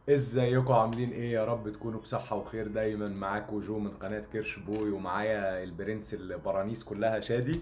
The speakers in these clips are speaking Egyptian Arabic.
ازيكم عاملين ايه يا رب تكونوا بصحة وخير دايما معاكم جو من قناة كرش بوي ومعايا البرنس البرانيس كلها شادي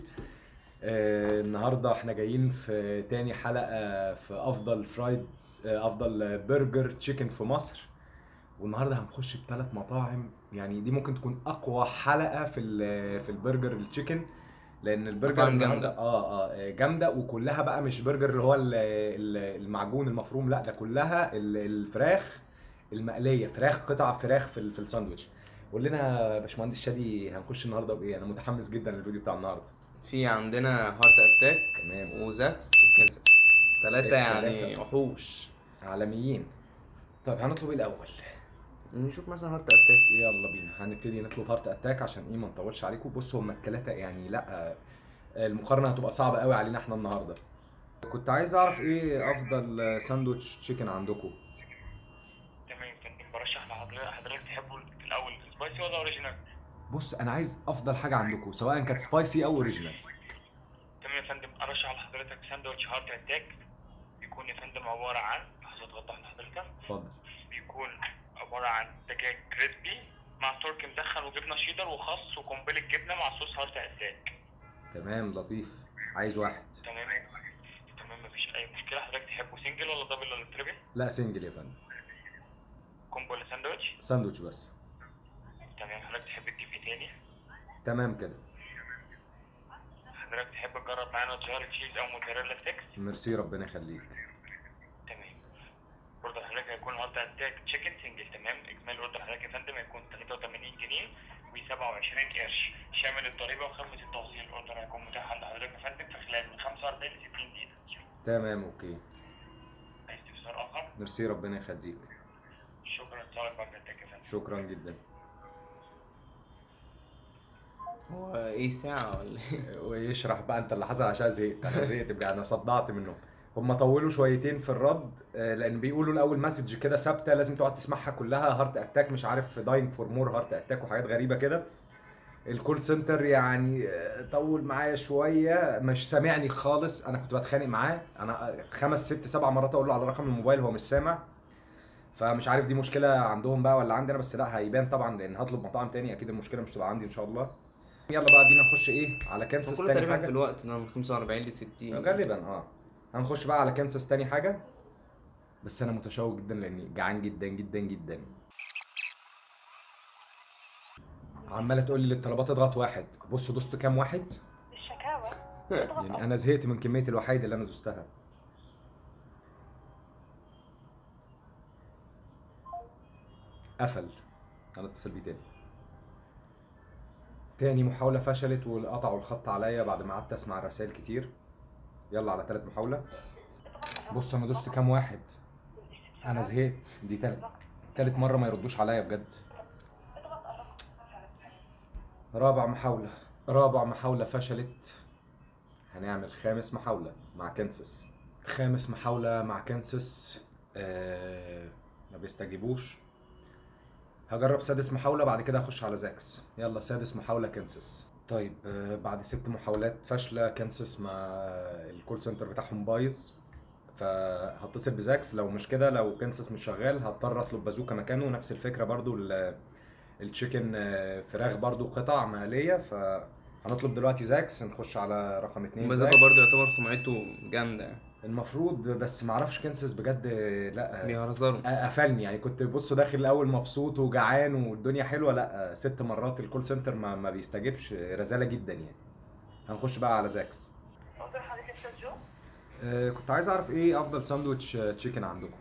آه النهاردة احنا جايين في تاني حلقة في افضل فرايد آه افضل برجر تشيكن في مصر والنهارده هنخش بثلاث مطاعم يعني دي ممكن تكون اقوى حلقة في ال- في البرجر التشيكن لان البرجر مطاعم النهارده جامدة. اه اه جامده وكلها بقى مش برجر اللي هو ال- ال- المعجون المفروم لا ده كلها ال- الفراخ المقليه فراخ قطع فراخ في ال- في الساندوتش قول لنا يا باشمهندس شادي هنخش النهارده بايه انا متحمس جدا للفيديو بتاع النهارده في عندنا هارت اتاك تمام وزاكس وكنسس ثلاثة يعني التلاتة. وحوش عالميين طب هنطلب ايه الاول نشوف مثلا هارت اتاك يلا بينا هنبتدي نطلب هارت اتاك عشان ايه ما نطولش عليكم بصوا هما الثلاثه يعني لا آه، المقارنه هتبقى صعبه قوي علينا احنا النهارده كنت عايز اعرف ايه افضل ساندوتش تشيكن عندكم تمام يا فندم برشح لحضرتك حضرتك تحبه في الاول سبايسي ولا اوريجينال؟ بص انا عايز افضل حاجه عندكم سواء كانت سبايسي او اوريجينال تمام يا فندم ارشح لحضرتك ساندوتش هارت اتاك بيكون يا فندم عباره عن لحظه توضح لحضرتك اتفضل بيكون عباره عن دجاج كريسبي مع تركي مدخن وجبنه شيدر وخس وقنبله جبنه مع صوص هارت اتاك تمام لطيف عايز واحد تمام تمام مفيش اي مشكله حضرتك تحبه سنجل ولا دبل ولا تريبل؟ لا سنجل يا فندم كومبو ولا ساندوتش؟ ساندوتش بس تمام حضرتك تحب تجيب ايه تاني؟ تمام كده حضرتك تحب تجرب معانا تشار تشيز او موتزاريلا ستيكس؟ ميرسي ربنا يخليك تمام برضه حضرتك هيكون هارت اتاك تشيكن سنجل تمام اجمالي اوردر حضرتك يا فندم هيكون 83 جنيه و27 قرش شامل الضريبه وخدمه التوصيل الاوردر هيكون متاح عند حضرتك يا فندم في خلال من 45 ل 60 دقيقه تمام اوكي عايز تفسير اخر ميرسي ربنا يخليك شكرا لطلب مجهودك يا فندم شكرا جدا هو ايه ساعة ولا ايه؟ ويشرح بقى انت اللي حصل عشان زهقت انا زهقت بجد انا صدعت منهم هم طولوا شويتين في الرد آه، لان بيقولوا الاول مسج كده ثابته لازم تقعد تسمعها كلها هارت اتاك مش عارف داين فور مور هارت اتاك وحاجات غريبه كده الكول سنتر يعني آه، طول معايا شويه مش سامعني خالص انا كنت بتخانق معاه انا خمس ست سبع مرات اقول له على رقم الموبايل هو مش سامع فمش عارف دي مشكله عندهم بقى ولا عندي انا بس لا هيبان طبعا لان هطلب مطاعم تاني اكيد المشكله مش تبقى عندي ان شاء الله يلا بقى بينا نخش ايه على كانساس كله تاني تقريبا حاجه في الوقت ده من 45 ل 60 غالبا اه هنخش بقى على كانساس تاني حاجه بس انا متشوق جدا لاني جعان جدا جدا جدا عماله تقول لي للطلبات اضغط واحد بص دوست كام واحد الشكاوى يعني انا زهقت من كميه الوحيد اللي انا دوستها قفل انا اتصل بيه تاني تاني محاولة فشلت وقطعوا الخط عليا بعد ما قعدت اسمع الرسائل كتير يلا على تالت محاولة بص انا دوست كام واحد انا زهقت دي تالت تالت مرة ما يردوش عليا بجد رابع محاولة رابع محاولة فشلت هنعمل خامس محاولة مع كنسس خامس محاولة مع كنسس آه ما بيستجيبوش هجرب سادس محاولة بعد كده اخش على زاكس يلا سادس محاولة كنسس طيب آه بعد ست محاولات فاشلة كنسس مع الكول سنتر بتاعهم بايظ فهتصل بزاكس لو مش كده لو كنسس مش شغال هضطر اطلب بازوكا مكانه نفس الفكرة برضو ال- التشيكن آه، فراخ برضو قطع مقلية فهنطلب دلوقتي زاكس نخش على رقم اتنين بازوكا زاكس. برضه يعتبر سمعته جامدة يعني المفروض بس معرفش كنسس بجد لا بيهزروا قفلني يعني كنت بص داخل الاول مبسوط وجعان والدنيا حلوه لا ست مرات الكول سنتر ما, ما بيستجيبش رزاله جدا يعني هنخش بقى على زاكس اوردر حضرتك يا استاذ جو آه كنت عايز اعرف ايه افضل ساندوتش آه، تشيكن عندكم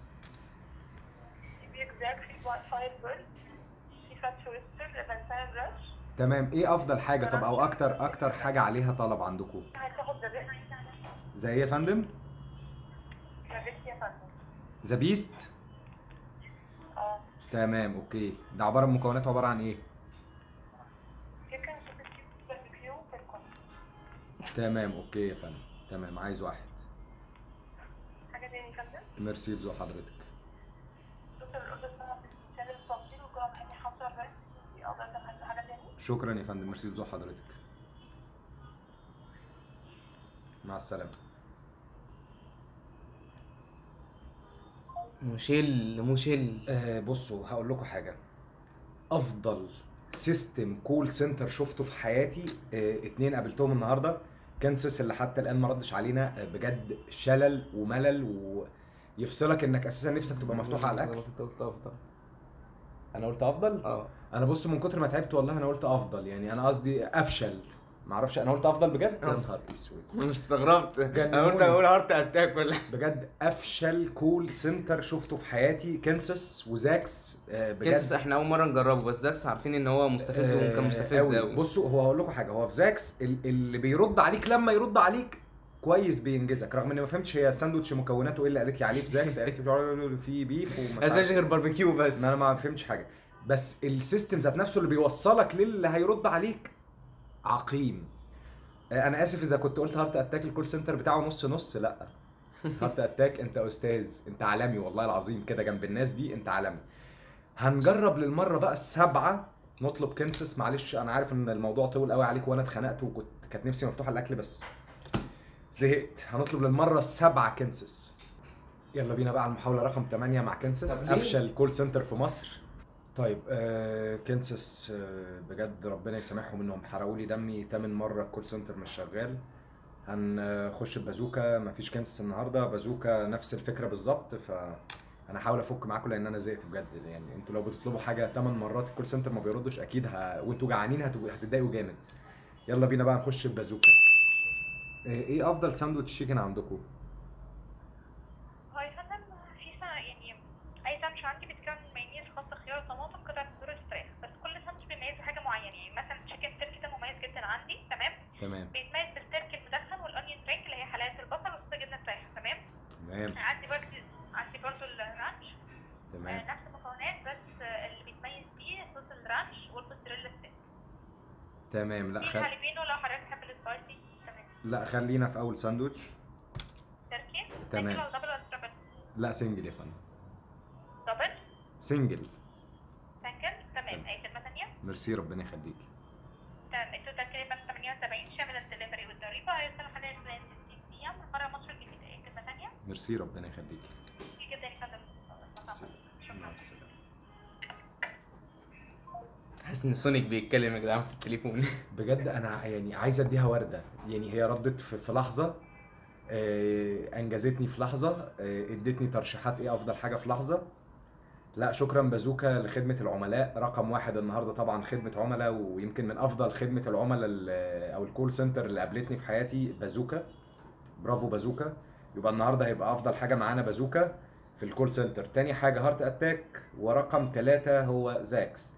في بيك زاك في فاير بيرد في فات تويستر لبنسان راش تمام ايه افضل حاجه طب او اكتر اكتر حاجه عليها طلب عندكم عايز تاخد زبيب زي ايه يا فندم زبيب يا فندم ذا بيست اه تمام اوكي ده عباره مكوناته عباره عن ايه تشيكن سوبر باربيكيو بيكون تمام اوكي يا فندم تمام عايز واحد حاجه تاني يا فندم ميرسي بذوق حضرتك توتال الاوردر بتاعها شامل التوصيل وجرام حاجه 45 اقدر تعمل حاجه تاني شكرا يا فندم ميرسي بذوق حضرتك مع السلامه مشل مشل آه بصوا هقول لكم حاجه افضل سيستم كول سنتر شفته في حياتي آه اتنين قابلتهم النهارده كانسس اللي حتى الان ما ردش علينا آه بجد شلل وملل ويفصلك انك اساسا نفسك تبقى مفتوحه على الاكل انت قلت افضل انا قلت افضل اه انا بص من كتر ما تعبت والله انا قلت افضل يعني انا قصدي افشل ما اعرفش انا قلت افضل بجد يا آه. نهار اسود انا استغربت انا جنوني. قلت اقول هارت اتاك ولا بجد افشل كول سنتر شفته في حياتي كانسس وزاكس آه، بجد كنسس احنا اول مره نجربه بس زاكس عارفين ان هو مستفز وكان مستفز قوي بصوا هو هقول لكم حاجه هو في زاكس ال- اللي بيرد عليك لما يرد عليك كويس بينجزك رغم اني ما فهمتش هي الساندوتش مكوناته ايه اللي قالت لي عليه في زاكس قالت لي مش عارف في بيف وما اساسا غير باربيكيو بس انا ما فهمتش حاجه بس السيستم ذات نفسه اللي بيوصلك للي هيرد عليك عقيم آه، انا اسف اذا كنت قلت هارت اتاك الكول سنتر بتاعه نص نص لا هارت اتاك انت استاذ انت عالمي والله العظيم كده جنب الناس دي انت عالمي هنجرب للمره بقى السبعه نطلب كنسس معلش انا عارف ان الموضوع طول قوي عليك وانا اتخنقت وكنت كانت نفسي مفتوحه الاكل بس زهقت هنطلب للمره السبعه كنسس يلا بينا بقى على المحاوله رقم 8 مع كنسس طب ليه؟ افشل كول سنتر في مصر طيب آه كنسس آه بجد ربنا يسامحهم انهم حرقوا لي دمي تامن مره الكول سنتر مش شغال هنخش ببازوكا مفيش كنسس النهارده بازوكا نفس الفكره بالظبط ف انا هحاول افك معاكم لان انا زهقت بجد يعني انتوا لو بتطلبوا حاجه 8 مرات الكول سنتر ما بيردش اكيد ه... وانتوا جعانين هتبقوا- هتتضايقوا جامد يلا بينا بقى نخش ببازوكا ايه إيه افضل ساندوتش شيكن عندكم هو يا فندم في سنة يعني أي ساندوتش عندي بيتكون من مايونيز خاص خيار طماطم قطع صدور الفراخ بس كل ساندوتش بيميز بحاجة معينة يعني مثلا تشيكن تركي ده مميز جدا عندي تمام تمام بيتميز بالتركي المدخن والأونيون رينج اللي هي حلقات البصل وصوص جبنة فراخ تمام تمام عندي برضه عندي برضه الرانش آه، تمام نفس المكونات بس آه، اللي بيتميز بيه صوص الرانش والبوستريلا ستيك تمام لا في خل... هاليبينو لو حضرتك تحب السبايسي تمام لا خلينا في اول ساندوتش تركي تمام. سنجل ولا دبل ولا تربل لا سنجل يا فندم دبل سنجل سنجل تمام أي كلمة تانية ميرسي ربنا يخليك تمام التوتال تقريبا 78 شامل الدليفري والضريبة هيوصل حوالي 60 أيام من بره مصر الجديدة أي كلمة تانية؟ ميرسي ربنا يخليك في جدا يا فندم شكرا مع السلامه حاسس ان سونيك بيتكلم يا جدعان في التليفون بجد انا يعني عايز اديها ورده يعني هي ردت في, في لحظه آه، انجزتني في لحظه آه، ادتني ترشيحات ايه افضل حاجه في لحظه لا شكرا بازوكا لخدمه العملاء رقم واحد النهارده طبعا خدمه عملاء ويمكن من افضل خدمه العملاء ال- او الكول سنتر اللي قابلتني في حياتي بازوكا برافو بازوكا يبقى النهارده هيبقى افضل حاجه معانا بازوكا في الكول سنتر تاني حاجه هارت اتاك ورقم ثلاثة هو زاكس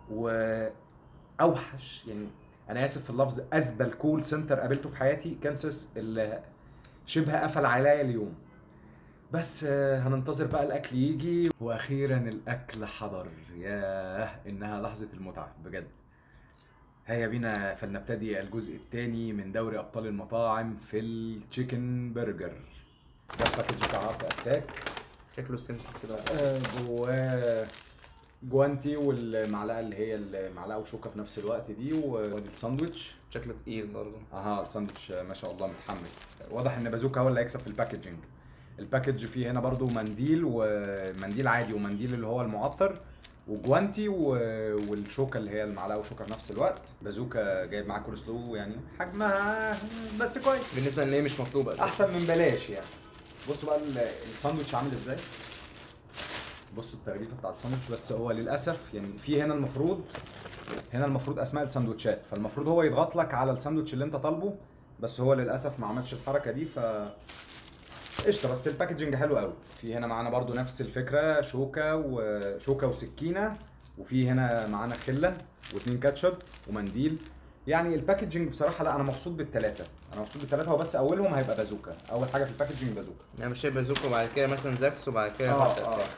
واوحش يعني انا اسف في اللفظ ازبل كول سنتر قابلته في حياتي كانسس اللي شبه قفل عليا اليوم بس آه، هننتظر بقى الاكل يجي واخيرا الاكل حضر ياه انها لحظه المتعه بجد هيا بينا فلنبتدي الجزء الثاني من دوري ابطال المطاعم في التشيكن برجر ده الباكج بتاع هارت اتاك شكله سنتر كده آه، جواه جوانتي والمعلقه اللي هي المعلقه وشوكه في نفس الوقت دي وادي الساندوتش شكله تقيل برضه اها الساندوتش ما شاء الله متحمل واضح ان بازوكا هو اللي هيكسب في الباكجينج الباكج فيه هنا برضو منديل ومنديل عادي ومنديل اللي هو المعطر وجوانتي و... والشوكه اللي هي المعلقه وشوكه في نفس الوقت بازوكا جايب معاه كول سلو يعني حجمها بس كويس بالنسبه ان هي مش مطلوبه اساسا احسن من بلاش يعني بصوا بقى ال- الساندوتش عامل ازاي بصوا التغليفه بتاع الساندوتش بس هو للاسف يعني في هنا المفروض هنا المفروض اسماء الساندوتشات فالمفروض هو يضغط لك على الساندوتش اللي انت طالبه بس هو للاسف ما عملش الحركه دي ف قشطه بس الباكجنج حلو قوي في هنا معانا برضو نفس الفكره شوكه وشوكه وسكينه وفي هنا معانا خله واتنين كاتشب ومنديل يعني الباكجنج بصراحه لا انا مبسوط بالثلاثه انا مبسوط بالثلاثه هو بس اولهم هيبقى بازوكا اول حاجه في الباكجنج بازوكا يعني مش شايف بازوكا وبعد كده مثلا زاكس وبعد كده اه هارت اه اتاك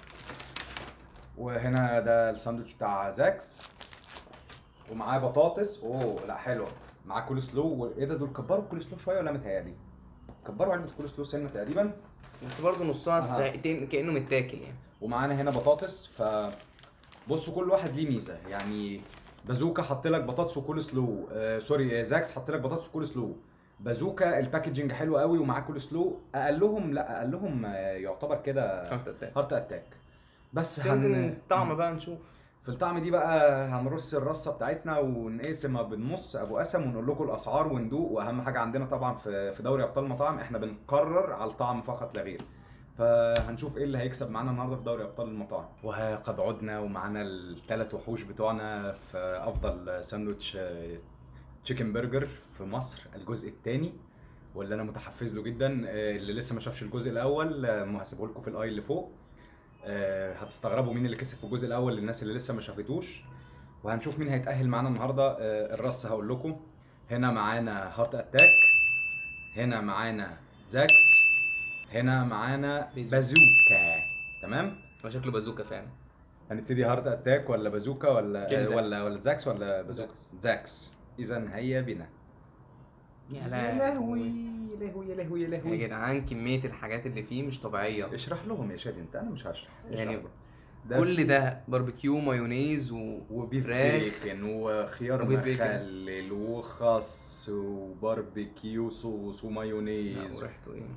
وهنا ده الساندوتش بتاع زاكس ومعاه بطاطس اوه لا حلوه معاه كول سلو وايه ده دول كبروا الكول سلو شويه ولا متهيألي؟ كبروا علبه كول سلو سنه تقريبا بس برضه نصها أها. تق- كانه متاكل يعني ومعانا هنا بطاطس ف بصوا كل واحد ليه ميزه يعني بازوكا حط لك بطاطس وكول سلو آه سوري آه، زاكس حط لك بطاطس وكول سلو بازوكا الباكجينج حلو قوي ومعاه كول سلو اقلهم لا اقلهم آه، يعتبر كده هارت اتاك هارت اتاك بس بس هن... الطعم بقى نشوف في الطعم دي بقى هنرص الرصه بتاعتنا ونقسمها بالنص ابو قسم ونقول لكم الاسعار وندوق واهم حاجه عندنا طبعا في في دوري ابطال المطاعم احنا بنقرر على الطعم فقط لا غير فهنشوف ايه اللي هيكسب معانا النهارده في دوري ابطال المطاعم وقد عدنا ومعانا الثلاث وحوش بتوعنا في افضل ساندوتش تشيكن برجر في مصر الجزء الثاني واللي انا متحفز له جدا آه، اللي لسه ما شافش الجزء الاول آه، هسيبه لكم في الاي اللي فوق آه، هتستغربوا مين اللي كسب في الجزء الاول للناس اللي لسه ما شافتوش وهنشوف مين هيتاهل معانا النهارده آه، الرص هقول لكم هنا معانا هارت اتاك هنا معانا زاكس هنا معانا بيزو. بازوكا تمام هو شكله بازوكا فعلا هنبتدي هارت اتاك ولا بازوكا ولا كده زاكس. ولا ولا زاكس ولا بازوكا زاكس. زاكس اذا هيا بنا يا يا لهوي لهوي يا لهوي يا لهوي يا يا لهوي جدعان كمية الحاجات اللي فيه مش طبيعية اشرح لهم يا شادي انت انا مش هشرح يعني اشرح. ده كل ده باربيكيو مايونيز و... وبيف فراخ. بيكن وخيار وبيف بيكن. مخلل وخس وباربيكيو صوص لا، ومايونيز وريحته ايه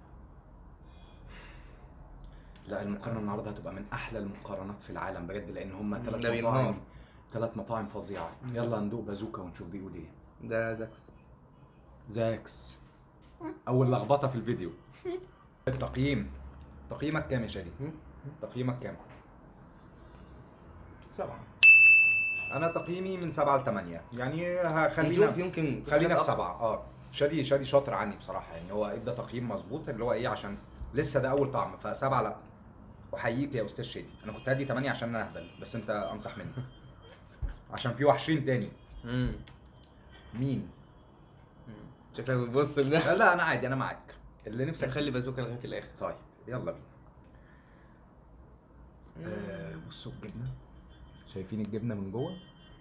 لا المقارنه النهارده هتبقى من احلى المقارنات في العالم بجد لان هم ثلاث ده بينهار. مطاعم ثلاث مطاعم فظيعه يلا ندوق بازوكا ونشوف بيقول ايه ده زاكس زاكس اول لخبطه في الفيديو التقييم تقييمك كام يا شادي تقييمك كام سبعة انا تقييمي من سبعة لثمانية يعني هخلينا نشوف يمكن خلينا في حاجات سبعة اه شادي شادي شاطر عني بصراحة يعني هو ادى تقييم مظبوط اللي هو ايه عشان لسه ده اول طعم فسبعة لا احييك يا استاذ شادي انا كنت هدي 8 عشان انا اهبل بس انت انصح مني عشان في وحشين تاني امم مين شكلك بتبص لده لا لا انا عادي انا معاك اللي نفسك نخلي بازوكا لغاية الآخر طيب يلا بينا آه بصوا الجبنه شايفين الجبنه من جوه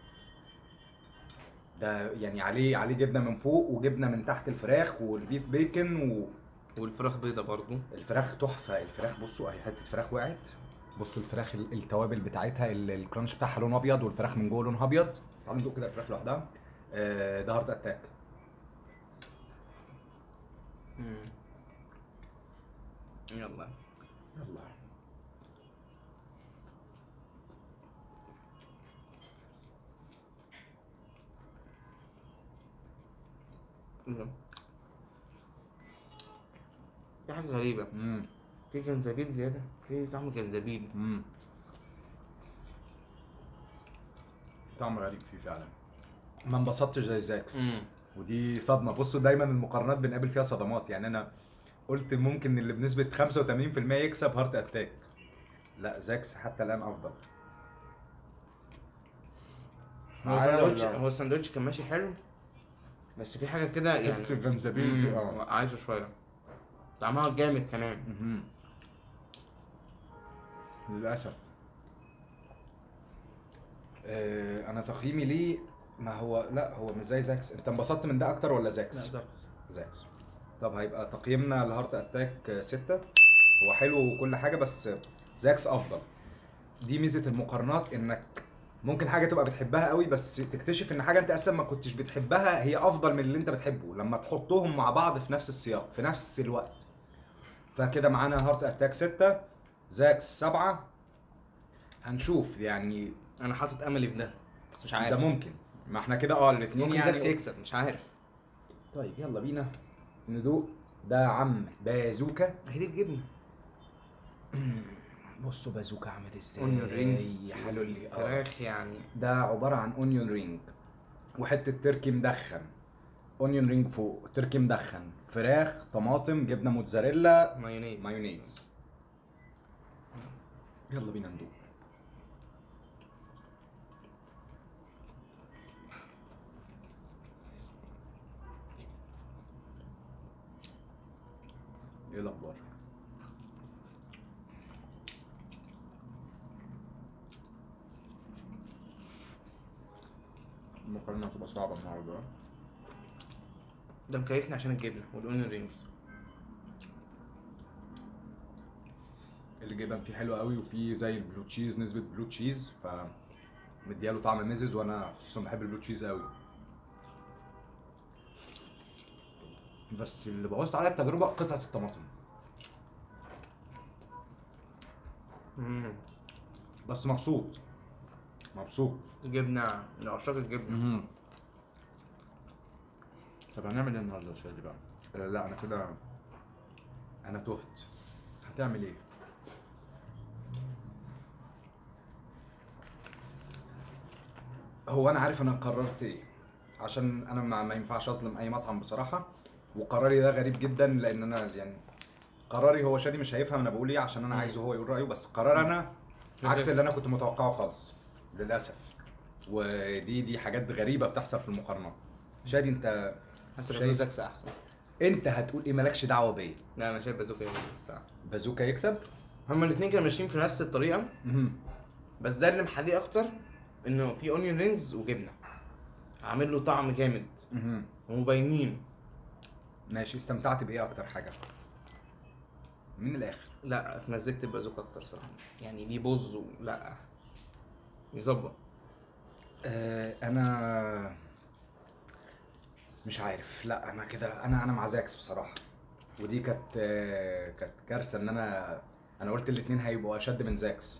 ده يعني عليه عليه جبنه من فوق وجبنه من تحت الفراخ والبيف بيكن والفراخ بيضة برضو والفراخ تحفه الفراخ بصوا اهي حته فراخ وقعت بصوا الفراخ ال- التوابل بتاعتها ال- الكرانش بتاعها لون ابيض والفراخ من جوه لونها ابيض تعالوا ندوق كده الفراخ لوحدها آه ده هارت اتاك مم. يلا يلا يلا. في حاجة غريبة امم في جنزبيل زيادة في طعم جنزبيل امم طعم غريب فيه فعلا ما انبسطتش زي زاكس مم. ودي صدمه بصوا دايما المقارنات بنقابل فيها صدمات يعني انا قلت ممكن اللي بنسبه 85% يكسب هارت اتاك لا زاكس حتى الان افضل هو معايا الساندوتش ولا؟ هو الساندوتش كان ماشي حلو بس في حاجة كده يعني حتة الجنزبيل دي، مم، اه. عايزة شوية طعمها جامد كمان مهم. للاسف آه انا تقييمي ليه ما هو لا هو مش زي زاكس انت انبسطت من ده اكتر ولا زاكس زاكس طب هيبقى تقييمنا لهارت اتاك ستة هو حلو وكل حاجة بس زاكس أفضل دي ميزة المقارنات إنك ممكن حاجة تبقى بتحبها قوي بس تكتشف إن حاجة أنت أصلا ما كنتش بتحبها هي أفضل من اللي أنت بتحبه لما تحطهم مع بعض في نفس السياق في نفس الوقت فكده معانا هارت اتاك ستة زاكس سبعة هنشوف يعني انا حاطط املي في ده بس مش عارف ده ممكن ما احنا كده اه الاثنين ممكن يعني زاكس يكسب مش عارف طيب يلا بينا ندوق ده عم بازوكا هي دي الجبنه بصوا بازوكا عامل ازاي اونيون رينجز حلو اللي اه فراخ يعني ده عباره عن اونيون رينج وحته تركي مدخن اونيون رينج فوق تركي مدخن فراخ طماطم جبنه موتزاريلا مايونيز مايونيز يلا بينا ندوق ايه الاخبار المقارنة هتبقى صعبة النهاردة ده مكيفني عشان الجبنه والاونيون رينجز الجبن فيه حلو قوي وفيه زي البلو تشيز نسبة بلو تشيز ف مدياله طعم ميزز وانا خصوصا بحب البلو تشيز قوي بس اللي بوظت عليا التجربه قطعه الطماطم مم. بس مبسوط مبسوط جبنه من عشاق الجبنه امم طب هنعمل ايه النهارده يا شادي بقى؟ آه، لا انا كده انا تهت هتعمل ايه؟ هو انا عارف انا قررت ايه عشان انا ما, ما ينفعش اظلم اي مطعم بصراحه وقراري ده غريب جدا لان انا يعني قراري هو شادي مش هيفهم انا بقول ايه عشان انا مم. عايزه هو يقول رايه بس قرار انا عكس اللي انا كنت متوقعه خالص للاسف ودي دي حاجات غريبه بتحصل في المقارنات شادي انت حاسس شايف؟ ان زاكس احسن انت هتقول ايه مالكش دعوه بيا لا انا شايف بازوكا يجيب الساعه بازوكا يكسب هما الاثنين كانوا ماشيين في نفس الطريقه بس ده اللي محليه اكتر انه في اونيون رينجز وجبنه عامل له طعم جامد ومبينين ماشي استمتعت بايه اكتر حاجه من الاخر لا اتمزجت ببازوكا اكتر صراحه يعني ليه بوز ولا يظبط آه انا مش عارف لا انا كده انا انا مع زاكس بصراحه ودي كانت آه، كانت كارثه ان انا انا قلت الاثنين هيبقوا اشد من زاكس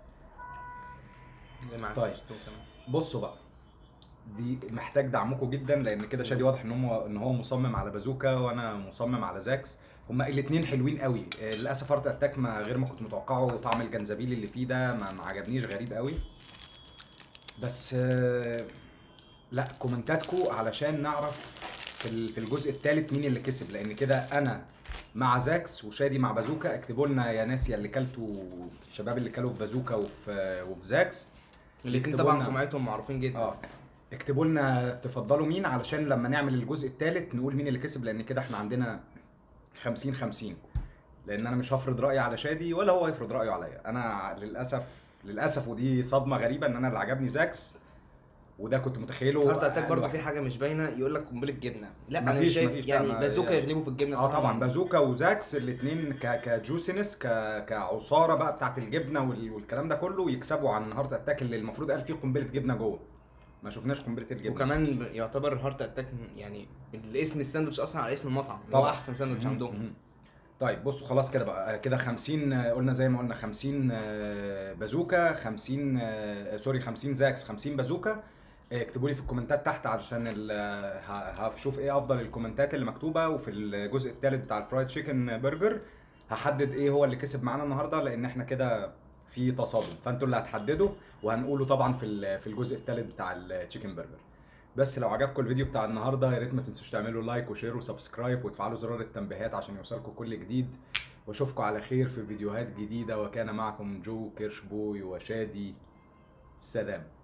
اللي معاك طيب. بوستو كمان. بصوا بقى دي محتاج دعمكم جدا لان كده شادي واضح ان هو ان هو مصمم على بازوكا وانا مصمم على زاكس هما الاثنين حلوين قوي آه، للاسف هارت اتاك ما غير ما كنت متوقعه طعم الجنزبيل اللي فيه ده ما, ما عجبنيش غريب قوي بس آه، لا كومنتاتكم علشان نعرف في ال- في الجزء الثالث مين اللي كسب لان كده انا مع زاكس وشادي مع بازوكا اكتبوا لنا يا ناس يا اللي كلتوا الشباب اللي كلوا في بازوكا وفي وفي زاكس الاثنين يكتبوا طبعا لنا. سمعتهم معروفين جدا اه اكتبوا لنا تفضلوا مين علشان لما نعمل الجزء الثالث نقول مين اللي كسب لان كده احنا عندنا 50 50 لان انا مش هفرض رايي على شادي ولا هو هيفرض رايه عليا انا للاسف للاسف ودي صدمه غريبه ان انا اللي عجبني زاكس وده كنت متخيله هارت اتاك أقل برضه واحد. في حاجه مش باينه يقول لك قنبله جبنه لا انا مفيش- شايف مفيش، يعني لا، ما- بازوكا يعني- يغلبوا في الجبنه اه صراحة. طبعا بازوكا وزاكس الاثنين كجوسينس ك كعصاره بقى بتاعت الجبنه وال- والكلام ده كله يكسبوا عن هارت اتاك اللي المفروض قال فيه قنبله جبنه جوه ما شفناش قنبله الجبنه وكمان ب- يعتبر هارت اتاك يعني الاسم الساندوتش اصلا على اسم المطعم اللي هو طبعا. احسن ساندوتش عندهم مهم. طيب بصوا خلاص كده بقى كده 50 آه، قلنا زي ما قلنا 50 آه، بازوكا 50 آه، سوري 50 زاكس 50 بازوكا آه، اكتبوا لي في الكومنتات تحت علشان ال- آه، ه- هشوف ايه افضل الكومنتات اللي مكتوبه وفي الجزء الثالث بتاع الفرايد تشيكن برجر هحدد ايه هو اللي كسب معانا النهارده لان احنا كده في تصادم فانتوا اللي هتحددوا وهنقوله طبعا في ال- في الجزء الثالث بتاع التشيكن برجر بس لو عجبكم الفيديو بتاع النهارده يا ريت ما تنسوش تعملوا لايك وشير وسبسكرايب وتفعلوا زرار التنبيهات عشان يوصلكم كل جديد واشوفكم على خير في فيديوهات جديده وكان معكم جو كيرش بوي وشادي سلام